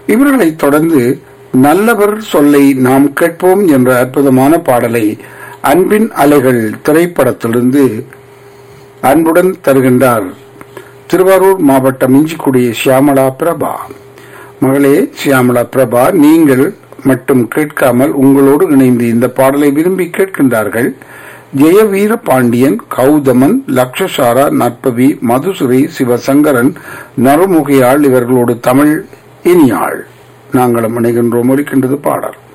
இவர்களைத் தொடர்ந்து நல்லவர் சொல்லை நாம் கேட்போம் என்ற அற்புதமான பாடலை அன்பின் அலைகள் திரைப்படத்திலிருந்து அன்புடன் தருகின்றார் திருவாரூர் மாவட்டம் இஞ்சிக்குடி சியாமலா பிரபா மகளே சியாமலா பிரபா நீங்கள் மட்டும் கேட்காமல் உங்களோடு இணைந்து இந்த பாடலை விரும்பி கேட்கின்றார்கள் ஜெயவீர பாண்டியன் கௌதமன் லக்ஷசாரா நற்பவி மதுசுரி சிவசங்கரன் நறுமுகையாள் இவர்களோடு தமிழ் இனியாள் நாங்களும் இணைகின்றோம் ஒலிக்கின்றது பாடல்